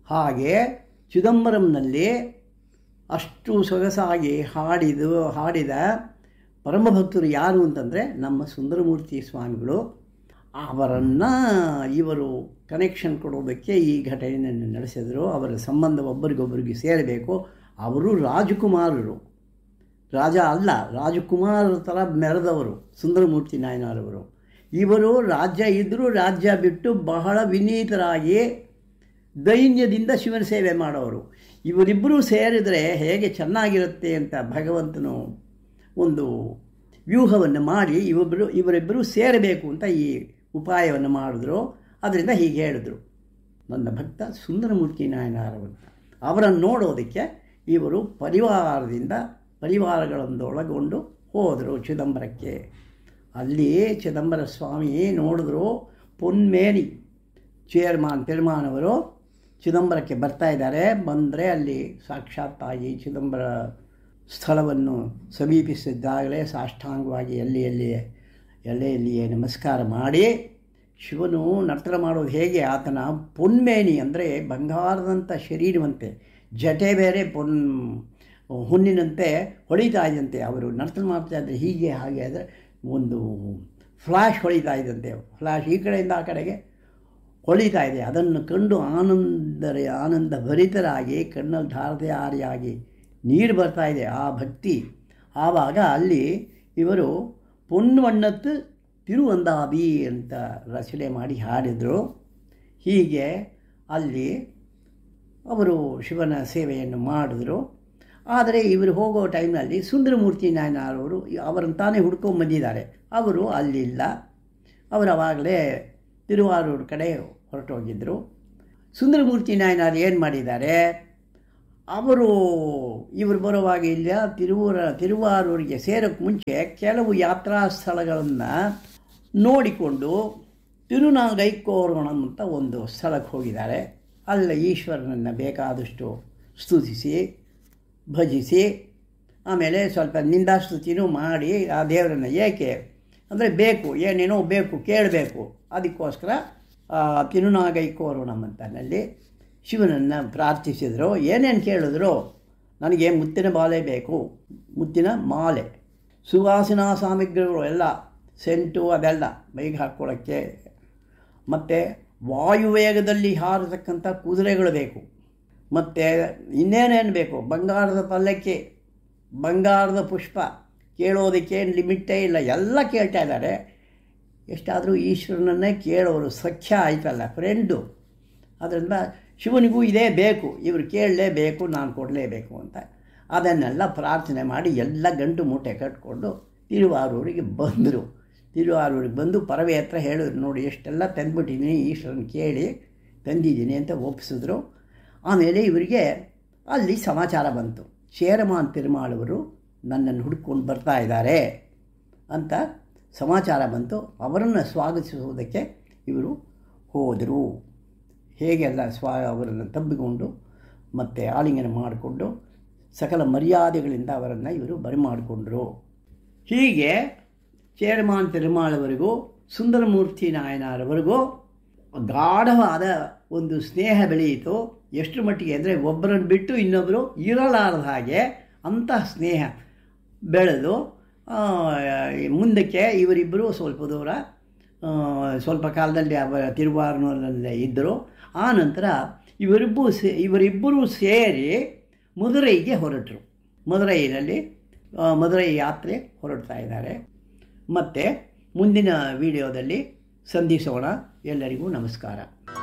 ಹಾಗೆ ಚಿದಂಬರಂನಲ್ಲಿ ಅಷ್ಟು ಸೊಗಸಾಗಿ ಹಾಡಿದು ಹಾಡಿದ ಪರಮಭಕ್ತರು ಯಾರು ಅಂತಂದರೆ ನಮ್ಮ ಸುಂದರಮೂರ್ತಿ ಸ್ವಾಮಿಗಳು ಅವರನ್ನು ಇವರು ಕನೆಕ್ಷನ್ ಕೊಡೋದಕ್ಕೆ ಈ ಘಟನೆಯನ್ನು ನಡೆಸಿದರು ಅವರ ಸಂಬಂಧ ಒಬ್ಬರಿಗೊಬ್ಬರಿಗೆ ಸೇರಬೇಕು ಅವರು ರಾಜಕುಮಾರರು ರಾಜ ಅಲ್ಲ ರಾಜಕುಮಾರರ ಥರ ಮೆರೆದವರು ಸುಂದರಮೂರ್ತಿ ನಾಯನರವರು ಇವರು ರಾಜ್ಯ ಇದ್ದರೂ ರಾಜ್ಯ ಬಿಟ್ಟು ಬಹಳ ವಿನೀತರಾಗಿ ದೈನ್ಯದಿಂದ ಶಿವನ ಸೇವೆ ಮಾಡೋರು ಇವರಿಬ್ಬರೂ ಸೇರಿದರೆ ಹೇಗೆ ಚೆನ್ನಾಗಿರುತ್ತೆ ಅಂತ ಭಗವಂತನು ಒಂದು ವ್ಯೂಹವನ್ನು ಮಾಡಿ ಇವರಿಬ್ಬರು ಇವರಿಬ್ಬರು ಸೇರಬೇಕು ಅಂತ ಈ ಉಪಾಯವನ್ನು ಮಾಡಿದ್ರು ಅದರಿಂದ ಹೀಗೆ ಹೇಳಿದ್ರು ನನ್ನ ಭಕ್ತ ಸುಂದರಮೂರ್ತಿ ನಾಯನಾರವರು ಅವರನ್ನು ನೋಡೋದಕ್ಕೆ ಇವರು ಪರಿವಾರದಿಂದ ಪರಿವಾರಗಳೊಂದೊಳಗೊಂಡು ಹೋದರು ಚಿದಂಬರಕ್ಕೆ ಅಲ್ಲಿ ಚಿದಂಬರ ಸ್ವಾಮಿ ನೋಡಿದ್ರು ಪೊನ್ಮೇನಿ ಚೇರ್ಮಾನ್ ಪೆರ್ಮಾನವರು ಚಿದಂಬರಕ್ಕೆ ಬರ್ತಾ ಇದ್ದಾರೆ ಬಂದರೆ ಅಲ್ಲಿ ಸಾಕ್ಷಾತ್ತಾಗಿ ಚಿದಂಬರ ಸ್ಥಳವನ್ನು ಸಮೀಪಿಸಿದ್ದಾಗಲೇ ಸಾಷ್ಟಾಂಗವಾಗಿ ಎಲ್ಲಿ ಎಲ್ಲಿಯೇ ಎಲ್ಲೇ ಎಲ್ಲಿಯೇ ನಮಸ್ಕಾರ ಮಾಡಿ ಶಿವನು ನರ್ತನ ಮಾಡೋದು ಹೇಗೆ ಆತನ ಪೊನ್ಮೇನಿ ಅಂದರೆ ಬಂಗಾರದಂಥ ಶರೀರವಂತೆ ಜಟೆ ಬೇರೆ ಪೊನ್ ಹುಣ್ಣಿನಂತೆ ಹೊಳಿತಾ ಇದ್ದಂತೆ ಅವರು ನರ್ತನ ಮಾಡ್ತಾ ಇದ್ದರೆ ಹೀಗೆ ಹಾಗೆ ಆದರೆ ಒಂದು ಫ್ಲ್ಯಾಶ್ ಹೊಳಿತಾ ಇದ್ದಂತೆ ಫ್ಲ್ಯಾಶ್ ಈ ಕಡೆಯಿಂದ ಆ ಕಡೆಗೆ ಹೊಳಿತಾ ಇದೆ ಅದನ್ನು ಕಂಡು ಆನಂದರ ಆನಂದ ಭರಿತರಾಗಿ ಕಣ್ಣಲ್ಲಿ ಧಾರಧಾರಿಯಾಗಿ ನೀರು ಬರ್ತಾ ಇದೆ ಆ ಭಕ್ತಿ ಆವಾಗ ಅಲ್ಲಿ ಇವರು ಪೊನ್ವಣ್ಣತ್ತು ತಿರುವಂದಾಬಿ ಅಂತ ರಚನೆ ಮಾಡಿ ಹಾಡಿದರು ಹೀಗೆ ಅಲ್ಲಿ ಅವರು ಶಿವನ ಸೇವೆಯನ್ನು ಮಾಡಿದ್ರು ಆದರೆ ಇವರು ಹೋಗೋ ಟೈಮ್ನಲ್ಲಿ ಸುಂದರಮೂರ್ತಿ ನಾಯನವರು ಅವರನ್ನು ತಾನೇ ಹುಡ್ಕೊಂಡು ಬಂದಿದ್ದಾರೆ ಅವರು ಅಲ್ಲಿಲ್ಲ ಅವರು ಅವಾಗಲೇ ತಿರುವಾರೂರು ಕಡೆ ಹೊರಟೋಗಿದ್ದರು ಸುಂದರಮೂರ್ತಿ ನಾಯನರು ಏನು ಮಾಡಿದ್ದಾರೆ ಅವರು ಇವರು ಬರುವಾಗ ಇಲ್ಲ ತಿರುವೂರ ತಿರುವಾರೂರಿಗೆ ಸೇರೋಕ್ಕೆ ಮುಂಚೆ ಕೆಲವು ಯಾತ್ರಾ ಸ್ಥಳಗಳನ್ನು ನೋಡಿಕೊಂಡು ತಿರುನಾಗೈಕೋರೋಣಂ ಅಂತ ಒಂದು ಸ್ಥಳಕ್ಕೆ ಹೋಗಿದ್ದಾರೆ ಅಲ್ಲಿ ಈಶ್ವರನನ್ನು ಬೇಕಾದಷ್ಟು ಸ್ತುತಿಸಿ ಭಜಿಸಿ ಆಮೇಲೆ ಸ್ವಲ್ಪ ನಿಂದಾಸ್ತುತಿನೂ ಮಾಡಿ ಆ ದೇವರನ್ನು ಏಕೆ ಅಂದರೆ ಬೇಕು ಏನೇನೋ ಬೇಕು ಕೇಳಬೇಕು ಅದಕ್ಕೋಸ್ಕರ ತಿರುನಾಗೈಕೋರೋಣಂ ಅಂತನಲ್ಲಿ ಶಿವನನ್ನು ಪ್ರಾರ್ಥಿಸಿದರು ಏನೇನು ಕೇಳಿದ್ರು ನನಗೆ ಮುತ್ತಿನ ಬಾಲೆ ಬೇಕು ಮುತ್ತಿನ ಮಾಲೆ ಸುವಾಸನಾ ಸಾಮಗ್ರಿಗಳು ಎಲ್ಲ ಸೆಂಟು ಅದೆಲ್ಲ ಮೈಗೆ ಹಾಕ್ಕೊಳ್ಳೋಕ್ಕೆ ಮತ್ತು ವಾಯುವೇಗದಲ್ಲಿ ಹಾರತಕ್ಕಂಥ ಕುದುರೆಗಳು ಬೇಕು ಮತ್ತು ಇನ್ನೇನೇನು ಬೇಕು ಬಂಗಾರದ ಪಲ್ಲಕ್ಕಿ ಬಂಗಾರದ ಪುಷ್ಪ ಕೇಳೋದಕ್ಕೆ ಲಿಮಿಟೇ ಇಲ್ಲ ಎಲ್ಲ ಕೇಳ್ತಾ ಇದ್ದಾರೆ ಎಷ್ಟಾದರೂ ಈಶ್ವರನನ್ನೇ ಕೇಳೋರು ಸಖ್ಯ ಆಯ್ತಲ್ಲ ಫ್ರೆಂಡು ಅದರಿಂದ ಶಿವನಿಗೂ ಇದೇ ಬೇಕು ಇವರು ಕೇಳಲೇಬೇಕು ನಾನು ಕೊಡಲೇಬೇಕು ಅಂತ ಅದನ್ನೆಲ್ಲ ಪ್ರಾರ್ಥನೆ ಮಾಡಿ ಎಲ್ಲ ಗಂಟು ಮೂಟೆ ಕಟ್ಕೊಂಡು ತಿರುವಾರೂರಿಗೆ ಬಂದರು ತಿರುವಾರೂರಿಗೆ ಬಂದು ಪರವೆ ಹತ್ರ ಹೇಳಿದ್ರು ನೋಡಿ ಎಷ್ಟೆಲ್ಲ ತಂದ್ಬಿಟ್ಟಿದ್ದೀನಿ ಈಶ್ವರನ ಕೇಳಿ ತಂದಿದ್ದೀನಿ ಅಂತ ಒಪ್ಪಿಸಿದ್ರು ಆಮೇಲೆ ಇವರಿಗೆ ಅಲ್ಲಿ ಸಮಾಚಾರ ಬಂತು ಶೇರಮಾನ್ ತಿರುಮಾಳವರು ನನ್ನನ್ನು ಹುಡ್ಕೊಂಡು ಬರ್ತಾ ಇದ್ದಾರೆ ಅಂತ ಸಮಾಚಾರ ಬಂತು ಅವರನ್ನು ಸ್ವಾಗತಿಸುವುದಕ್ಕೆ ಇವರು ಹೋದರು ಹೇಗೆಲ್ಲ ಸ್ವ ಅವರನ್ನು ತಬ್ಬಿಕೊಂಡು ಮತ್ತು ಆಲಿಂಗನ ಮಾಡಿಕೊಂಡು ಸಕಲ ಮರ್ಯಾದೆಗಳಿಂದ ಅವರನ್ನು ಇವರು ಬರಿಮಾಡಿಕೊಂಡ್ರು ಹೀಗೆ ಚೇರಮಾನ್ ತಿರುಮಾಳವರೆಗೂ ಸುಂದರಮೂರ್ತಿ ನಾಯನರವರೆಗೂ ಗಾಢವಾದ ಒಂದು ಸ್ನೇಹ ಬೆಳೆಯಿತು ಎಷ್ಟು ಮಟ್ಟಿಗೆ ಅಂದರೆ ಒಬ್ಬರನ್ನು ಬಿಟ್ಟು ಇನ್ನೊಬ್ಬರು ಇರಲಾರದ ಹಾಗೆ ಅಂತಹ ಸ್ನೇಹ ಬೆಳೆದು ಮುಂದಕ್ಕೆ ಇವರಿಬ್ಬರು ಸ್ವಲ್ಪ ದೂರ ಸ್ವಲ್ಪ ಕಾಲದಲ್ಲಿ ಅವರ ತಿರುವಾರೂರಲ್ಲೇ ಇದ್ದರು ಆ ನಂತರ ಇವರಿಬ್ಬರು ಸೇ ಇವರಿಬ್ಬರೂ ಸೇರಿ ಮದುರೈಗೆ ಹೊರಟರು ಮದುರೈನಲ್ಲಿ ಮದುರೈ ಯಾತ್ರೆ ಹೊರಡ್ತಾ ಇದ್ದಾರೆ ಮತ್ತು ಮುಂದಿನ ವಿಡಿಯೋದಲ್ಲಿ ಸಂಧಿಸೋಣ ಎಲ್ಲರಿಗೂ ನಮಸ್ಕಾರ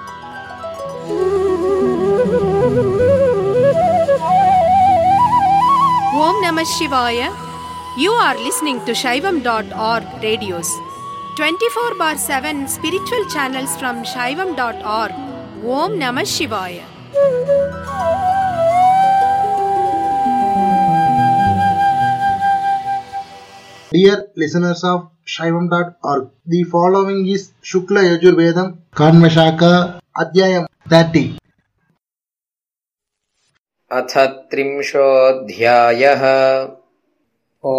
Om Namah Shivaya. You are listening to Shaivam.org radios. 24 bar 7 spiritual channels from Shaivam.org. Om Namah Shivaya. Dear listeners of Shaivam.org, the following is Shukla Yajurvedam Kanvashaka Adhyayam 30. अथ त्रिंशोऽध्यायः